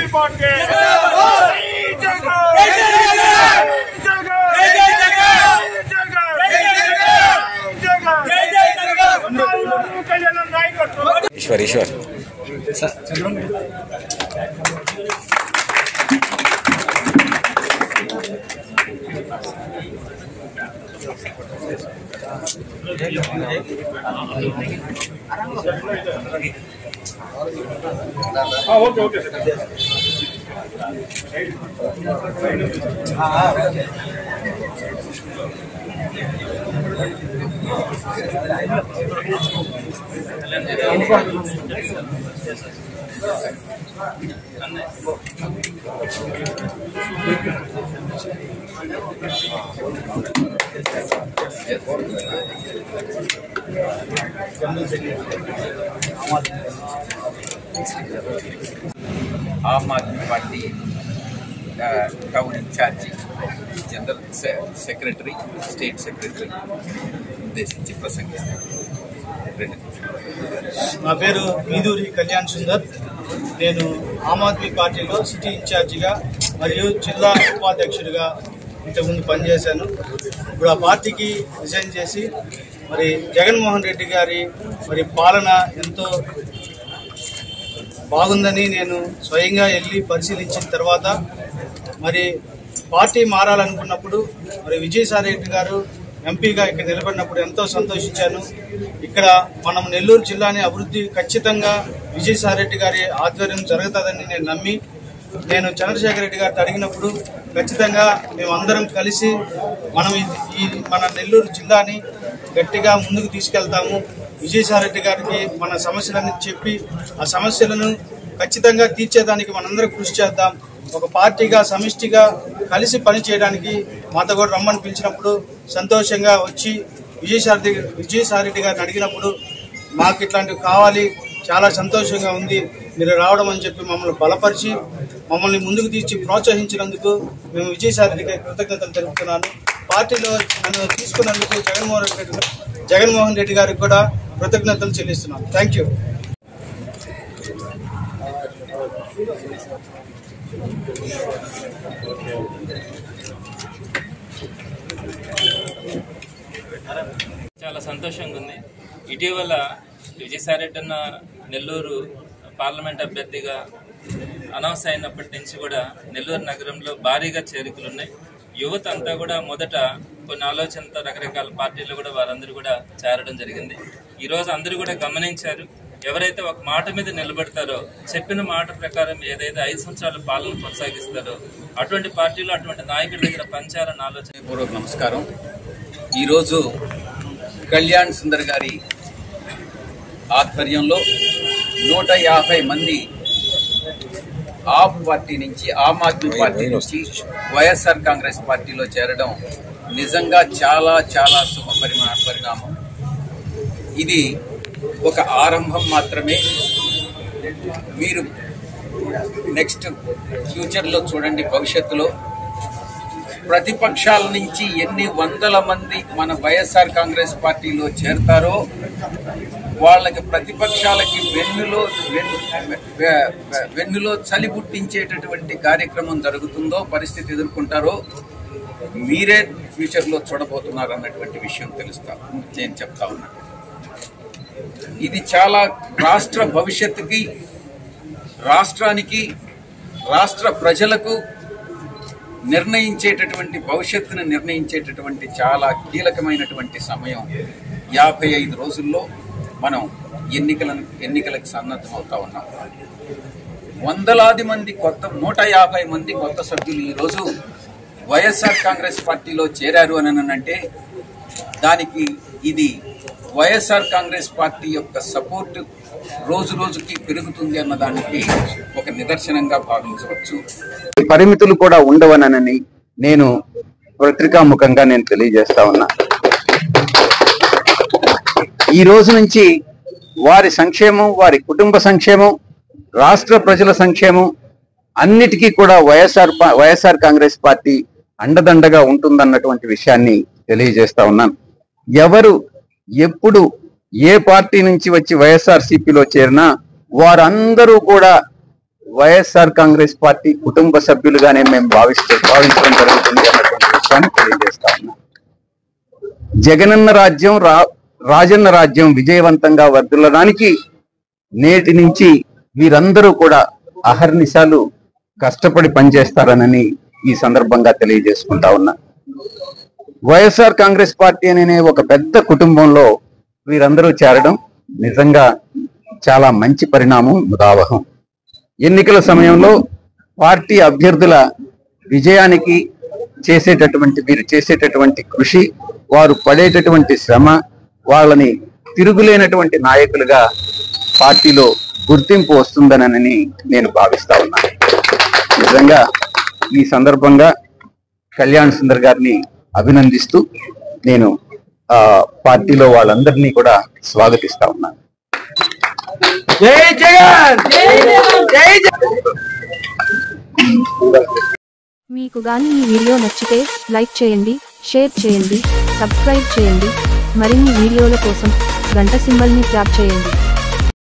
party నాయకత్వం Eshwar Eshwar okay okay sir Aam Aadmi party ఆ, town incharge general సె- సెక్రటరీ స్టేట్ సెక్రటరీ ఉద్దేశించి ప్రసంగిస్తారు రెండు నా పేరు వీదూరి కళ్యాణ్ సుందర్ నేను ఆమ్ ఆద్మీ పార్టీలో సిటీ ఇన్ఛార్జిగా మరియు జిల్లా ఉపాధ్యక్షుడిగా ఇంతకుముందు పనిచేశాను ఇప్పుడు ఆ పార్టీకి రిజైన్ చేసి మరి జగన్మోహన్ రెడ్డి గారి మరి పాలన ఎంతో బాగుందని నేను స్వయంగా వెళ్ళి పరిశీలించిన తర్వాత మరి పార్టీ మారాలనుకున్నప్పుడు మరి విజయసాయి రెడ్డి గారు ఎంపీగా ఇక్కడ నిలబడినప్పుడు ఎంతో సంతోషించాను ఇక్కడ మనం నెల్లూరు జిల్లాని అభివృద్ధి ఖచ్చితంగా విజయసాయి రెడ్డి గారి ఆధ్వర్యం జరుగుతుందని నేను నమ్మి నేను చంద్రశేఖర్ రెడ్డి గారిని అడిగినప్పుడు ఖచ్చితంగా మేమందరం కలిసి మనం ఈ- ఈ మన నెల్లూరు జిల్లాని గట్టిగా ముందుకు తీసుకెళ్తాము విజయసాయి రెడ్డి గారికి మన సమస్యలన్నీ చెప్పి ఆ సమస్యలను ఖచ్చితంగా తీర్చేదానికి మనందరం కృషి చేద్దాం ఒక పార్టీగా సమిష్టిగా కలిసి పనిచేయడానికి మాతో కూడా రమ్మని పిలిచినప్పుడు సంతోషంగా వచ్చి విజయసాయి విజయసాయి రెడ్డి గారిని అడిగినప్పుడు మాకు ఇట్లాంటివి కావాలి చాలా సంతోషంగా ఉంది మీరు రావడం అని చెప్పి మమ్మల్ని బలపరిచి మమ్మల్ని ముందుకు తీర్చి ప్రోత్సహించినందుకు మేము విజయసాయి రెడ్డి గారికి కృతజ్ఞతలు తెలుపుతున్నాను పార్టీలో నన్ను తీసుకున్నందుకు జగన్మోహన్ రెడ్డి జగన్మోహన్ రెడ్డి గారికి కూడా కృతజ్ఞతలు చెల్లిస్తున్నాను థ్యాంక్ యూ చాలా సంతోషంగా ఉంది ఇటీవల విజయసాయిరెడ్డి అన్న నెల్లూరు పార్లమెంట్ అభ్యర్థిగా అనౌన్స్ అయినప్పటి నుంచి కూడా నెల్లూరు నగరంలో భారీగా చేరికలు ఉన్నాయి యువత అంతా కూడా మొదట కొన్ని ఆలోచనతో రకరకాల పార్టీలు కూడా వారందరూ కూడా చేరడం జరిగింది ఈ రోజు అందరూ కూడా గమనించారు ఎవరైతే ఒక మాట మీద నిలబడతారో చెప్పిన మాట ప్రకారం ఏదైతే ఐదు సంవత్సరాల పాలన కొనసాగిస్తారో అటువంటి పార్టీలు అటువంటి నాయకుల దగ్గర పంచాలని ఆలోచన పూర్వక నమస్కారం ఈరోజు కళ్యాణ్ సుందర్ గారి ఆధ్వర్యంలో నూట యాభై మంది ఆప్ పార్టీ నుంచి ఆమ్ ఆద్మీ పార్టీ నుంచి వైఎస్ఆర్ కాంగ్రెస్ పార్టీలో చేరడం నిజంగా చాలా చాలా శుభ పరిమా పరిణామం ఇది ఒక ఆరంభం మాత్రమే మీరు నెక్స్ట్ ఫ్యూచర్లో చూడండి భవిష్యత్తులో ప్రతిపక్షాల నుంచి ఎన్ని వందల మంది మన వైఎస్ఆర్ కాంగ్రెస్ పార్టీలో చేరతారో వాళ్ళకి ప్రతిపక్షాలకి వెన్నులో వెన్ను- వె- వె- వెన్నులో చలి పుట్టించేటటువంటి కార్యక్రమం జరుగుతుందో పరిస్థితి ఎదుర్కొంటారో మీరే ఫ్యూచర్లో చూడబోతున్నారు అన్నటువంటి విషయం తెలుస్తా నేను చెప్తా ఉన్నా ఇది చాలా రాష్ట్ర భవిష్యత్తుకి రాష్ట్రానికి రాష్ట్ర ప్రజలకు నిర్ణయించేటటువంటి భవిష్యత్తును నిర్ణయించేటటువంటి చాలా కీలకమైనటువంటి సమయం యాభై ఐదు రోజుల్లో మనం ఎన్నికలను ఎన్నికలకు సన్నద్ధం అవుతా ఉన్నాం వందలాది మంది కొత్త నూట యాభై మంది కొత్త సభ్యులు ఈరోజు వైఎస్ఆర్ కాంగ్రెస్ పార్టీలో చేరారు అని అంటే దానికి ఇది వైఎస్ఆర్ కాంగ్రెస్ పార్టీ యొక్క సపోర్ట్ రోజు రోజుకి పెరుగుతుంది అన్న దానికి ఒక నిదర్శనంగా భావించవచ్చు పరిమితులు కూడా ఉండవనని నేను పత్రికాముఖంగా నేను తెలియజేస్తా ఉన్నా ఈ రోజు నుంచి వారి సంక్షేమం వారి కుటుంబ సంక్షేమం రాష్ట్ర ప్రజల సంక్షేమం అన్నిటికీ కూడా వైఎస్ఆర్ పా- వైఎస్ఆర్ కాంగ్రెస్ పార్టీ అండదండగా ఉంటుందన్నటువంటి విషయాన్ని తెలియజేస్తా ఉన్నాను ఎవరు ఎప్పుడు ఏ పార్టీ నుంచి వచ్చి వైఎస్ఆర్ సిపిలో చేరినా వారందరూ కూడా వైఎస్ఆర్ కాంగ్రెస్ పార్టీ కుటుంబ సభ్యులుగానే మేము భావిస్తూ భావించడం జరుగుతుంది అన్నటువంటి విషయాన్ని తెలియజేస్తా ఉన్నాం జగనన్న రాజ్యం రా రాజన్న రాజ్యం విజయవంతంగా వర్ధిల్లడానికి నేటి నుంచి వీరందరూ కూడా అహర్నిశాలు కష్టపడి పనిచేస్తారనని ఈ సందర్భంగా తెలియజేసుకుంటా ఉన్నా వైఎస్ఆర్ కాంగ్రెస్ పార్టీ అనే ఒక పెద్ద కుటుంబంలో వీరందరూ చేరడం నిజంగా చాలా మంచి పరిణామం ముదావహం ఎన్నికల సమయంలో పార్టీ అభ్యర్థుల విజయానికి చేసేటటువంటి వీరు చేసేటటువంటి కృషి వారు పడేటటువంటి శ్రమ వాళ్ళని తిరుగులేనటువంటి నాయకులుగా పార్టీలో గుర్తింపు వస్తుందనని నేను భావిస్తా ఉన్నాను నిజంగా ఈ సందర్భంగా కళ్యాణ్ సుందర్ గారిని అభినందిస్తూ నేను ఆ పార్టీలో వాళ్ళందరినీ కూడా స్వాగతిస్తా ఉన్నాను మీకు గాని ఈ వీడియో నచ్చితే లైక్ చేయండి షేర్ చేయండి సబ్స్క్రైబ్ చేయండి మరిన్ని వీడియోల కోసం గంట సింబల్ని ట్యాప్ చేయండి